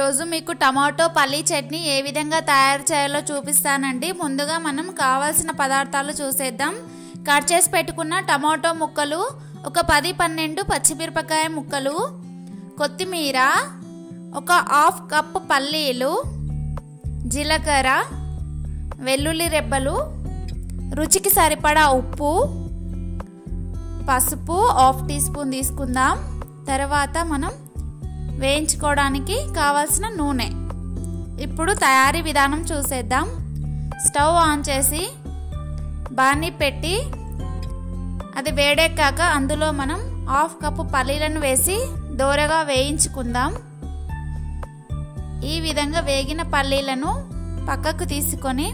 ఈరోజు మీకు టమాటో పల్లీ చట్నీ ఏ విధంగా తయారు చేయాలో చూపిస్తానండి ముందుగా మనం కావాల్సిన పదార్థాలు చూసేద్దాం కట్ చేసి పెట్టుకున్న టమాటో ముక్కలు ఒక పది పన్నెండు పచ్చిమిరపకాయ ముక్కలు కొత్తిమీర ఒక హాఫ్ కప్ పల్లీలు జీలకర్ర వెల్లుల్లి రెబ్బలు రుచికి సరిపడా ఉప్పు పసుపు హాఫ్ టీ స్పూన్ తీసుకుందాం తర్వాత మనం వేయించుకోవడానికి కావాల్సిన నూనె ఇప్పుడు తయారీ విధానం చూసేద్దాం స్టవ్ ఆన్ చేసి బాణీ పెట్టి అది వేడెక్కాక అందులో మనం హాఫ్ కప్పు పల్లీలను వేసి దోరగా వేయించుకుందాం ఈ విధంగా వేగిన పల్లీలను పక్కకు తీసుకొని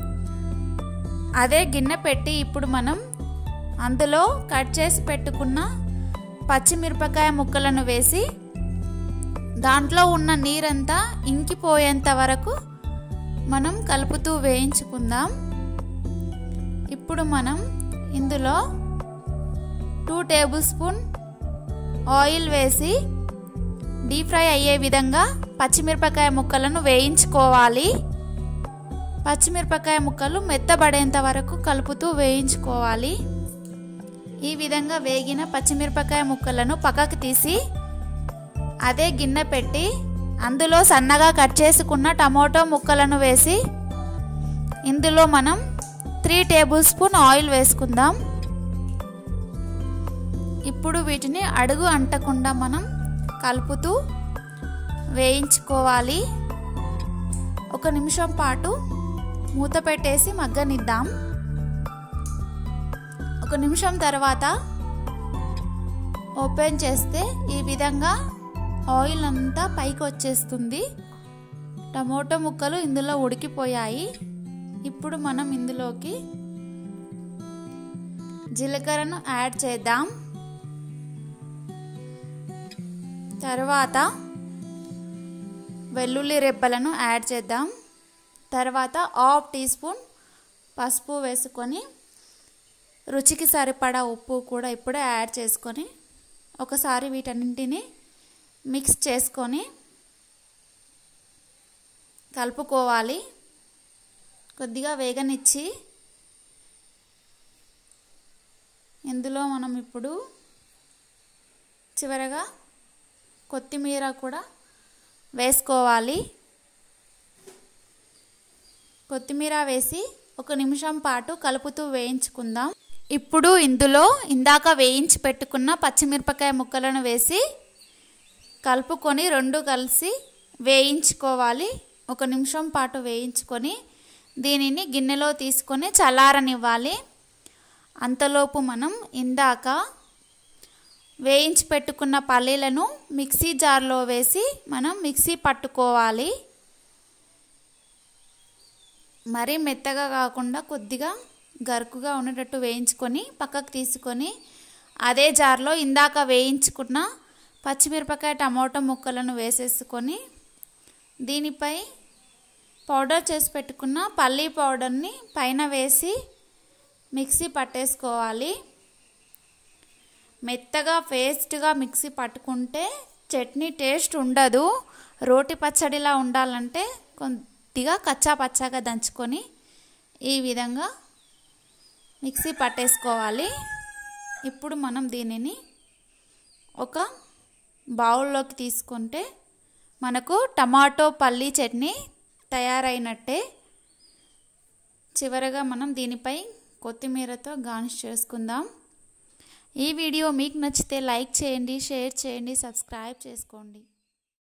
అదే గిన్నె పెట్టి ఇప్పుడు మనం అందులో కట్ చేసి పెట్టుకున్న పచ్చిమిరపకాయ ముక్కలను వేసి దాంట్లో ఉన్న నీరంతా ఇంకిపోయేంత వరకు మనం కలుపుతూ వేయించుకుందాం ఇప్పుడు మనం ఇందులో టూ టేబుల్ స్పూన్ ఆయిల్ వేసి డీప్ ఫ్రై అయ్యే విధంగా పచ్చిమిరపకాయ ముక్కలను వేయించుకోవాలి పచ్చిమిరపకాయ ముక్కలు మెత్తబడేంత వరకు కలుపుతూ వేయించుకోవాలి ఈ విధంగా వేగిన పచ్చిమిరపకాయ ముక్కలను పక్కకు తీసి అదే గిన్నె పెట్టి అందులో సన్నగా కట్ చేసుకున్న టమాటో ముక్కలను వేసి ఇందులో మనం త్రీ టేబుల్ స్పూన్ ఆయిల్ వేసుకుందాం ఇప్పుడు వీటిని అడుగు అంటకుండా మనం కలుపుతూ వేయించుకోవాలి ఒక నిమిషం పాటు మూత పెట్టేసి మగ్గనిద్దాం ఒక నిమిషం తర్వాత ఓపెన్ చేస్తే ఈ విధంగా ఆయిల్ అంతా పైకి వచ్చేస్తుంది టమోటో ముక్కలు ఇందులో ఉడికిపోయాయి ఇప్పుడు మనం ఇందులోకి జీలకర్రను యాడ్ చేద్దాం తర్వాత వెల్లుల్లి రెబ్బలను యాడ్ చేద్దాం తర్వాత హాఫ్ టీ స్పూన్ పసుపు వేసుకొని రుచికి సరిపడా ఉప్పు కూడా ఇప్పుడే యాడ్ చేసుకొని ఒకసారి వీటన్నింటినీ మిక్స్ చేసుకొని కలుపుకోవాలి కొద్దిగా వేగనిచ్చి ఇందులో మనం ఇప్పుడు చివరగా కొత్తిమీర కూడా వేసుకోవాలి కొత్తిమీర వేసి ఒక నిమిషం పాటు కలుపుతూ వేయించుకుందాం ఇప్పుడు ఇందులో ఇందాక వేయించి పెట్టుకున్న పచ్చిమిరపకాయ ముక్కలను వేసి కలుపుకొని రెండు కలిసి వేయించుకోవాలి ఒక నిమిషం పాటు వేయించుకొని దీనిని గిన్నెలో తీసుకొని చల్లారనివ్వాలి అంతలోపు మనం ఇందాక వేయించి పెట్టుకున్న పల్లీలను మిక్సీ జార్లో వేసి మనం మిక్సీ పట్టుకోవాలి మరీ మెత్తగా కాకుండా కొద్దిగా గరుకుగా ఉండేటట్టు వేయించుకొని పక్కకు తీసుకొని అదే జార్లో ఇందాక వేయించుకున్న పచ్చిమిరపకాయ టమాటో ముక్కలను వేసేసుకొని దీనిపై పౌడర్ చేసి పెట్టుకున్న పల్లీ పౌడర్ని పైన వేసి మిక్సీ పట్టేసుకోవాలి మెత్తగా పేస్ట్గా మిక్సీ పట్టుకుంటే చట్నీ టేస్ట్ ఉండదు రోటి పచ్చడిలా ఉండాలంటే కొద్దిగా కచ్చా పచ్చాగా దంచుకొని ఈ విధంగా మిక్సీ పట్టేసుకోవాలి ఇప్పుడు మనం దీనిని ఒక బౌల్లోకి తీసుకుంటే మనకు టమాటో పల్లీ చట్నీ తయారైనట్టే చివరగా మనం దీనిపై కొత్తిమీరతో గార్నిష్ చేసుకుందాం ఈ వీడియో మీకు నచ్చితే లైక్ చేయండి షేర్ చేయండి సబ్స్క్రైబ్ చేసుకోండి